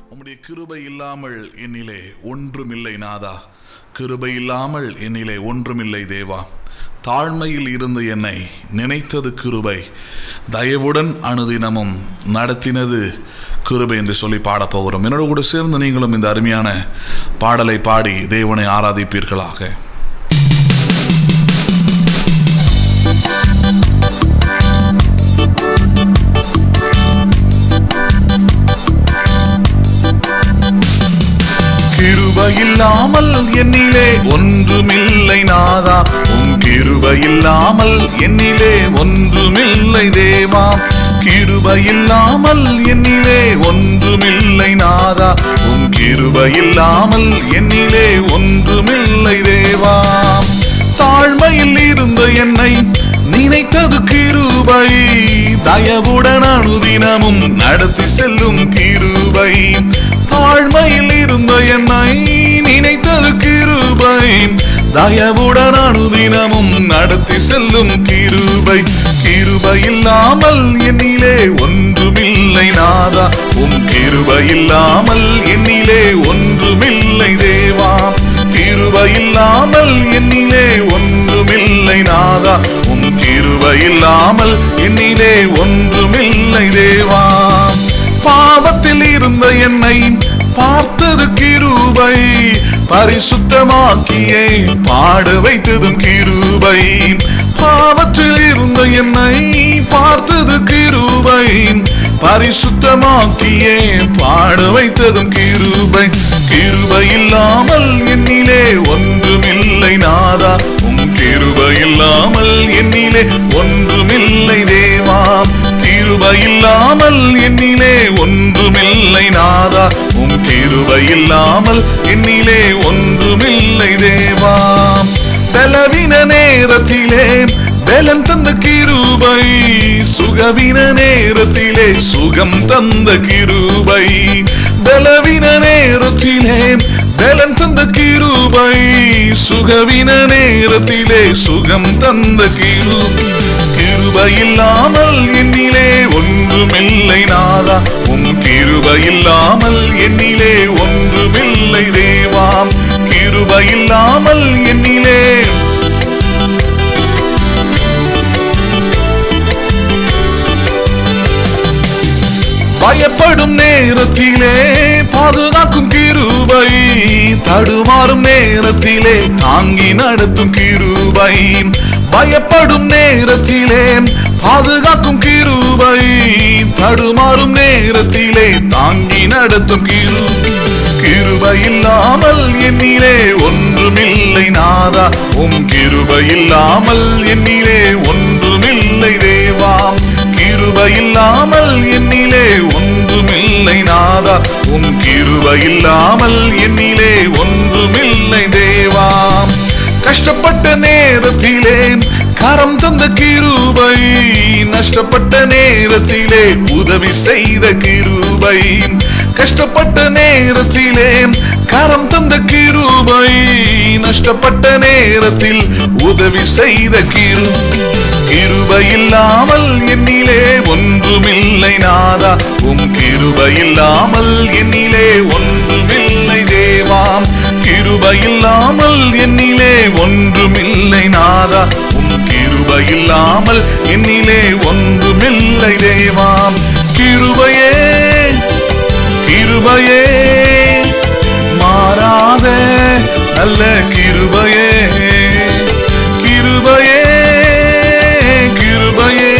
உம்முடைய கிருபை இல்லாமல் என்னிலே ஒன்றுமில்லை நாதா கிருபை இல்லாமல் என்னிலே ஒன்றுமில்லை தேவா தாழ்மையில் இருந்து என்னை நினைத்தது கிருபை தயவுடன் அனுதினமும் நடத்தினது கிருபை என்று சொல்லி பாடப் போகிறோம் என்னோட கூட சேர்ந்து நீங்களும் இந்த அருமையான பாடலை பாடி தேவனை ஆராதிப்பீர்களாக கிருபையில்லாமல் என்னிலே ஒன்றுமில்லை நாதா உன் கிருபையில்லாமல் என்னிலே ஒன்றுமில்லை தேவா கிருபையில்லாமல் என்னிலே ஒன்றுமில்லை நாதா உன் கிருபையில்லாமல் என்னிலே ஒன்றுமில்லை தேவா தாழ்மையில் இருந்த என்னை நினைத்தது கிருபை தயவுடன் அனுதினமும் நடத்தி செல்லும் கிருபை தாழ்மையில் இருந்த என்னை நினைத்தது கிருபை தயவுடன் அனுதினமும் நடத்தி செல்லும் கிருபை கிருபை இல்லாமல் என்னிலே ஒன்றுமில்லை நாதா உம் கிருபை இல்லாமல் என்னிலே ஒன்றுமில்லை தேவா கிருபை இல்லாமல் என்னிலே ஒன்றுமில்லை நாதா உம் கிருபை இல்லாமல் என்னிலே ஒன்றுமில்லை தேவா பாவத்தில் இருந்த என்னை பார்த்தது கிருபை பரிசுத்தமாக்கியே பாட வைத்ததும் கிருபை பாவத்தில் இருந்த என்னை பார்த்தது கிருபை பரிசுத்தமாக்கியே பாட வைத்ததும் கிருபை கிருபை இல்லாமல் என்னிலே ஒன்றுமில்லை நாதா உம் கிருபை இல்லாமல் என்னிலே ஒன்றுமில்லை தேவா கிருபை இல்லாமல் என்னிலே ஒன்றுமில்லை நாதா உம் கிருபை இல்லாமல் என்னிலே ஒன்றுமில்லை தேவா பலவின நேரத்திலே பலன் தந்த கிருபை சுகவின நேரத்திலே சுகம் தந்த கிருபை பலவின நேரத்திலே பலன் தந்த கிருபை சுகவின நேரத்திலே சுகம் தந்த கிருபை கிருபை இல்லாமல் என்னிலே ஒன்றுமில்லை நாதா உம் கிருபை இல்லாமல் என்னிலே ஒன்றுமில்லை தேவாம் கிருபை இல்லாமல் என்னிலே பயப்படும் நேரத்திலே பாதுகாக்கும் கிருபை தடுமாறும் நேரத்திலே தாங்கி நடத்தும் கிருபை பயப்படும் நேரத்திலே பாதுகாக்கும் கிருபை தடுமாறும் நேரத்திலே தாங்கி நடத்தும் கிரு கிருபை இல்லாமல் என்னிலே ஒன்றுமில்லை நாதா உம் கிருபை இல்லாமல் என்னிலே ஒன்றுமில்லை தேவாம் கிருபை இல்லாமல் என்னிலே ஒன்றுமில்லை நாதா உம் கிருபை இல்லாமல் என்னிலே ஒன்றுமில்லை தேவாம் கஷ்டப்பட்ட நேரத்திலே கரம் தந்த கிருபை நஷ்டப்பட்ட நேரத்திலே உதவி செய்த கிருபை கஷ்டப்பட்ட நேரத்திலே கரம் தந்த கிருபை நஷ்டப்பட்ட நேரத்தில் உதவி செய்த கிரு கிருபை இல்லாமல் என்னிலே ஒன்றுமில்லை நாதா உம் கிருபை இல்லாமல் என்னிலே ஒன்றுமில்லை தேவாம் கிருபை இல்லாமல் என்னிலே ஒன்றுமில்லை நாதா உம் கிருபை இல்லாமல் என்னிலே ஒன்றுமில்லை தேவாம் கிருபையே கிருபையே மாறாத நல்ல கிருபையே கிருபையே கிருபையே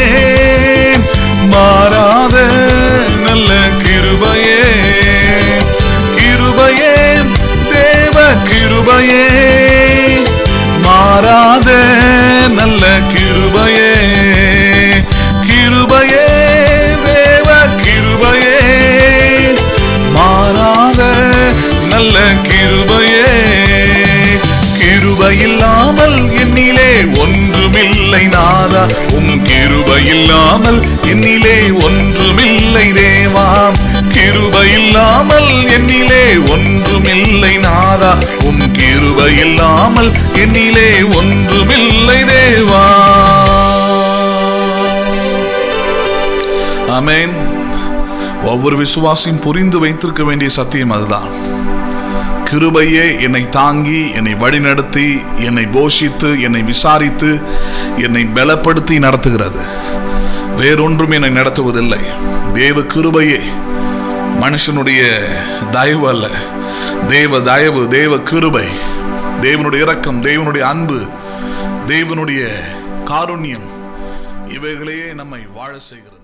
மாறாத நல்ல கிருபையே கிருபையே தேவ கிருபையே மாறாத நல்ல கிருபையே கிருபையே தேவ கிருபையே மாறாத நல்ல கிருபையே கிருபை இல்லாமல் என்னிலே ஒன்றுமில்லை நாதா உம் கிருபை இல்லாமல் என்னிலே ஒன்றுமில்லை தேவாம் கிருபை இல்லாமல் என்னிலே ஒன்றுமில்லை நாதா உம் கிருபை இல்லாமல் என்னிலே ஒன்றுமில்லை தேவா ஆமென் ஒவ்வொரு விசுவாசியும் புரிந்து வைத்திருக்க வேண்டிய சத்தியம் அதுதான் கிருபையே என்னை தாங்கி என்னை வழிநடத்தி என்னை போஷித்து என்னை விசாரித்து என்னை பலப்படுத்தி நடத்துகிறது வேறொன்றும் என்னை நடத்துவதில்லை தேவ கிருபையே மனுஷனுடைய தயவு அல்ல தேவ தயவு தேவ கிருபை தேவனுடைய இரக்கம் தேவனுடைய அன்பு தேவனுடைய காருண்யம் இவைகளையே நம்மை வாழ செய்கிறது